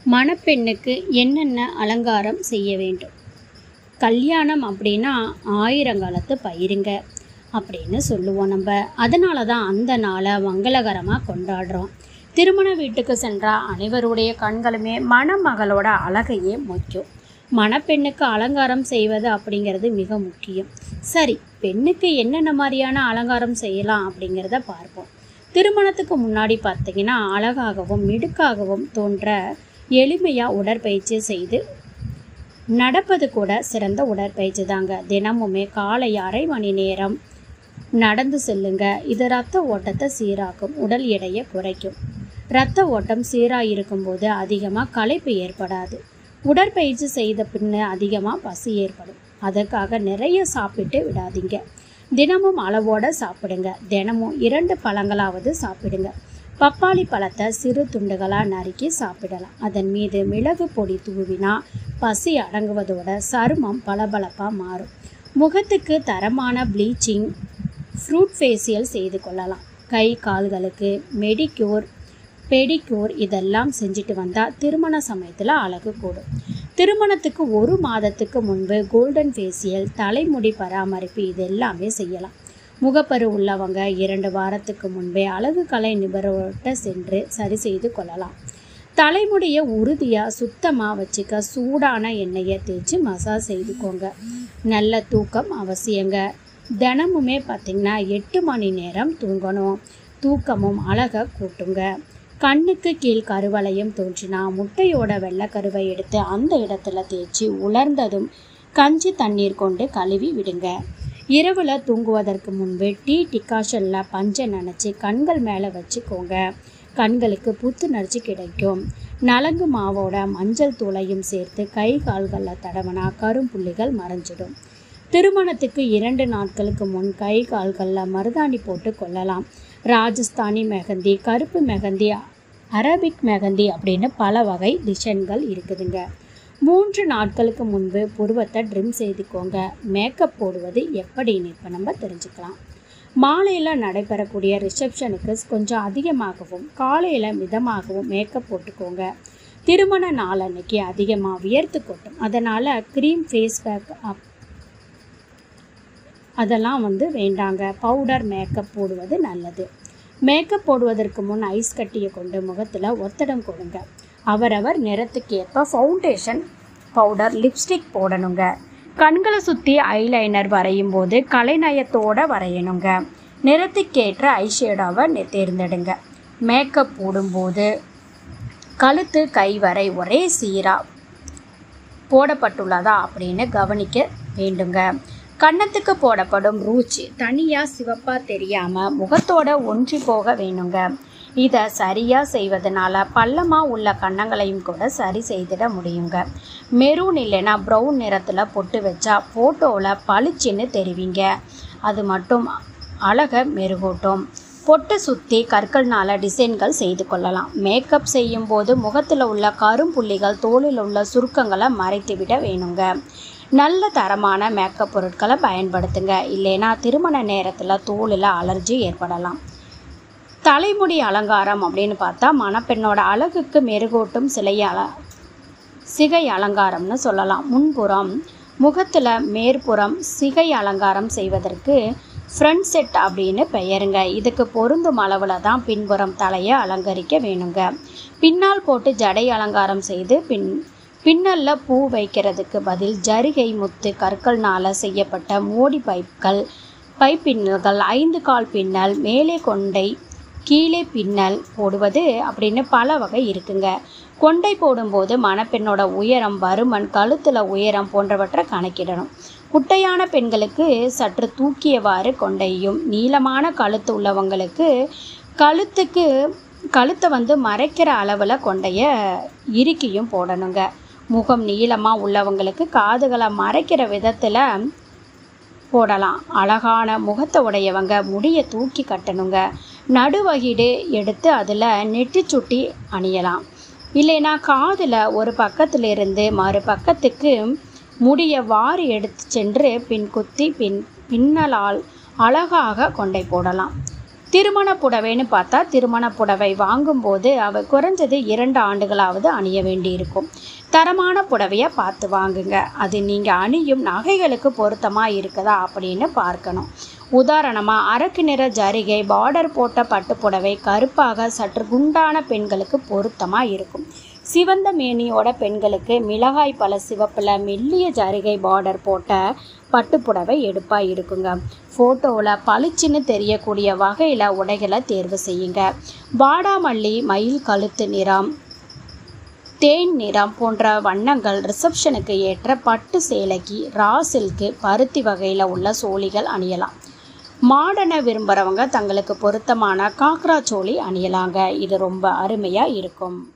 மணப்பெண்ணுக்கு என்னென்ன அலங்காரம் செய்ய வேண்டும் கல்யாணம் அப்படின்னா ஆயிரங்காலத்து பயிருங்க அப்படின்னு சொல்லுவோம் நம்ம அதனால தான் அந்த நாளை மங்களகரமாக கொண்டாடுறோம் திருமண வீட்டுக்கு சென்றால் அனைவருடைய கண்களுமே மணமகளோட அழகையே முக்கியம் மணப்பெண்ணுக்கு அலங்காரம் செய்வது அப்படிங்கிறது மிக முக்கியம் சரி பெண்ணுக்கு என்னென்ன மாதிரியான அலங்காரம் செய்யலாம் அப்படிங்கிறத பார்ப்போம் திருமணத்துக்கு முன்னாடி பார்த்தீங்கன்னா அழகாகவும் மிடுக்காகவும் தோன்ற எளிமையாக உடற்பயிற்சி செய்து நடப்பது கூட சிறந்த உடற்பயிற்சி தாங்க தினமுமே காலை அரை மணி நேரம் நடந்து செல்லுங்க இது ரத்த ஓட்டத்தை சீராக்கும் உடல் எடையை குறைக்கும் ரத்த ஓட்டம் சீராக இருக்கும்போது அதிகமாக களைப்பு ஏற்படாது உடற்பயிற்சி செய்த பின்ன அதிகமாக பசி ஏற்படும் அதற்காக நிறைய சாப்பிட்டு விடாதீங்க தினமும் அளவோட சாப்பிடுங்க தினமும் இரண்டு பழங்களாவது சாப்பிடுங்க பப்பாளி பழத்தை சிறு துண்டுகளாக நறுக்கி சாப்பிடலாம் அதன் மீது மிளகு பொடி தூவினா பசி அடங்குவதோட சருமம் பளபளப்பாக மாறும் முகத்துக்கு தரமான ப்ளீச்சிங் ஃப்ரூட் ஃபேஷியல் செய்து கொள்ளலாம் கை கால்களுக்கு மெடிக்யூர் பெடிக்யூர் இதெல்லாம் செஞ்சுட்டு வந்தால் திருமண சமயத்தில் அழகு கூடும் திருமணத்துக்கு ஒரு மாதத்துக்கு முன்பு கோல்டன் ஃபேஷியல் தலைமுடி பராமரிப்பு இது எல்லாமே செய்யலாம் முகப்பரு உள்ளவங்க இரண்டு வாரத்துக்கு முன்பே அழகு கலை நிபுணர்கிட்ட சென்று சரி செய்து கொள்ளலாம் தலைமுடியை உறுதியாக சுத்தமாக வச்சுக்க சூடான எண்ணெயை தேய்ச்சி மசாஜ் செய்துக்கோங்க நல்ல தூக்கம் அவசியங்க தினமுமே பார்த்திங்கன்னா எட்டு மணி நேரம் தூங்கணும் தூக்கமும் அழகை கூட்டுங்க கண்ணுக்கு கீழ் கருவளையம் தோன்றினா முட்டையோட வெள்ளைக்கருவை எடுத்து அந்த இடத்துல தேய்ச்சி உலர்ந்ததும் கஞ்சி தண்ணீர் கொண்டு கழுவி விடுங்க இரவில் தூங்குவதற்கு முன்பு டீ டிகாஷனில் பஞ்சை நனைச்சி கண்கள் மேலே வச்சுக்கோங்க கண்களுக்கு புத்துணர்ச்சி கிடைக்கும் நலங்கு மாவோட மஞ்சள் தூளையும் சேர்த்து கை கால்களில் தடவனா கரும்புள்ளிகள் மறைஞ்சிடும் திருமணத்துக்கு இரண்டு நாட்களுக்கு முன் கை கால்களில் மருதாணி போட்டு கொள்ளலாம் ராஜஸ்தானி மெஹந்தி கருப்பு மெஹந்தி அரபிக் மெஹந்தி அப்படின்னு பல வகை டிசைன்கள் இருக்குதுங்க மூன்று நாட்களுக்கு முன்பு புருவத்தை ட்ரிம் செய்துக்கோங்க மேக்கப் போடுவது எப்படின்னு இப்போ நம்ம தெரிஞ்சுக்கலாம் மாலையில் நடைபெறக்கூடிய ரிசப்ஷனுக்கு கொஞ்சம் அதிகமாகவும் காலையில் மிதமாகவும் மேக்கப் போட்டுக்கோங்க திருமண நாள் அன்னைக்கு அதிகமாக வியர்த்து கொட்டும் அதனால் க்ரீம் ஃபேஸ் பேக் அப் அதெல்லாம் வந்து வேண்டாங்க பவுடர் மேக்கப் போடுவது நல்லது மேக்கப் போடுவதற்கு முன் ஐஸ் கட்டியை கொண்டு முகத்தில் ஒத்தடம் கொடுங்க அவரவர் நிறத்துக்கு ஏற்ப ஃபவுண்டேஷன் பவுடர் லிப்ஸ்டிக் போடணுங்க கண்களை சுற்றி ஐலைனர் வரையும் போது கலைநயத்தோடு வரையணுங்க நிறத்துக்கேற்ற ஐஷேடாவை தேர்ந்தெடுங்க மேக்கப் போடும்போது கழுத்து கை வரை ஒரே சீராக போடப்பட்டுள்ளதா அப்படின்னு கவனிக்க வேண்டுங்க கன்னத்துக்கு போடப்படும் ரூச்சி தனியாக சிவப்பாக தெரியாமல் முகத்தோட ஒன்றி போக வேணுங்க இதை சரியாக செய்வதனால பள்ளமாக உள்ள கன்னங்களையும் கூட சரி செய்திட முடியுங்க மெரூன் இல்லைன்னா ப்ரௌன் நிறத்தில் பொட்டு வச்சா ஃபோட்டோவில் பளிச்சுன்னு தெரிவிங்க அது மட்டும் அழகை மெருகூட்டும் பொட்டை சுற்றி கற்கள்னால டிசைன்கள் செய்து கொள்ளலாம் மேக்கப் செய்யும்போது முகத்தில் உள்ள கரும்புள்ளிகள் தோலில் உள்ள சுருக்கங்களை மறைத்துவிட வேணுங்க நல்ல தரமான மேக்கப் பொருட்களை பயன்படுத்துங்க இல்லைன்னா திருமண நேரத்தில் தோலில் அலர்ஜி ஏற்படலாம் தலைமுடி அலங்காரம் அப்படின்னு பார்த்தா மணப்பெண்ணோட அழகுக்கு மெருகூட்டும் சிலை அல சிகை அலங்காரம்னு சொல்லலாம் முன்புறம் முகத்தில் மேற்புறம் சிகை அலங்காரம் செய்வதற்கு ஃப்ரண்ட் செட் அப்படின்னு பெயருங்க இதுக்கு பொருந்தும் அளவில் தான் பின்புறம் தலையை அலங்கரிக்க வேணுங்க பின்னால் போட்டு ஜடை அலங்காரம் செய்து பின் பின்னலில் பூ வைக்கிறதுக்கு பதில் ஜரிகை முத்து கற்கள்னால் செய்யப்பட்ட மோடி பைப்கள் பைப்பின்னல்கள் ஐந்து கால் பின்னல் மேலே கொண்டை கீழே பின்னல் போடுவது அப்படின்னு பல வகை இருக்குங்க கொண்டை போடும்போது மணப்பெண்ணோட உயரம் பருமன் கழுத்தில் உயரம் போன்றவற்றை கணக்கிடணும் குட்டையான பெண்களுக்கு சற்று தூக்கியவாறு கொண்டையும் நீளமான கழுத்து உள்ளவங்களுக்கு கழுத்துக்கு கழுத்தை வந்து மறைக்கிற அளவில் கொண்டைய இறுக்கியும் போடணுங்க முகம் நீளமாக உள்ளவங்களுக்கு காதுகளை மறைக்கிற விதத்தில் போடலாம் அழகான முகத்தை உடையவங்க முடியை தூக்கி கட்டணுங்க நடுவகிடு எடுத்து அதில் நெற்றி சுட்டி அணியலாம் இல்லைன்னா காதில் ஒரு பக்கத்திலிருந்து மறு பக்கத்துக்கு முடியை வாரி எடுத்து சென்று பின் குத்தி பின் பின்னலால் அழகாக கொண்டை போடலாம் திருமண புடவைன்னு பார்த்தா திருமண புடவை வாங்கும்போது அவ குறைஞ்சது இரண்டு ஆண்டுகளாவது அணிய வேண்டியிருக்கும் தரமான புடவையை பார்த்து வாங்குங்க அது நீங்கள் அணியும் நகைகளுக்கு பொருத்தமாக இருக்குதா அப்படின்னு பார்க்கணும் உதாரணமாக அரக்கு நிற ஜரிகை பார்டர் போட்ட பட்டு புடவை கருப்பாக சற்று குண்டான பெண்களுக்கு பொருத்தமாக இருக்கும் சிவந்த மேனியோட பெண்களுக்கு மிளகாய் பழ சிவப்பில் மெல்லிய ஜரிகை பார்டர் போட்ட பட்டுப்புடவை எடுப்பாக இருக்குங்க ஃபோட்டோவில் பளிச்சுன்னு தெரியக்கூடிய வகையில் உடைகளை தேர்வு செய்யுங்க வாடாமல்லி மயில் கழுத்து நிறம் தேன் நிறம் போன்ற வண்ணங்கள் ரிசப்ஷனுக்கு ஏற்ற பட்டு சேலைக்கு ரா சில்க்கு பருத்தி வகையில் உள்ள சோழிகள் அணியலாம் மாடனை விரும்புகிறவங்க தங்களுக்கு பொருத்தமான காக்ரா சோழி அணியலாங்க இது ரொம்ப அருமையாக இருக்கும்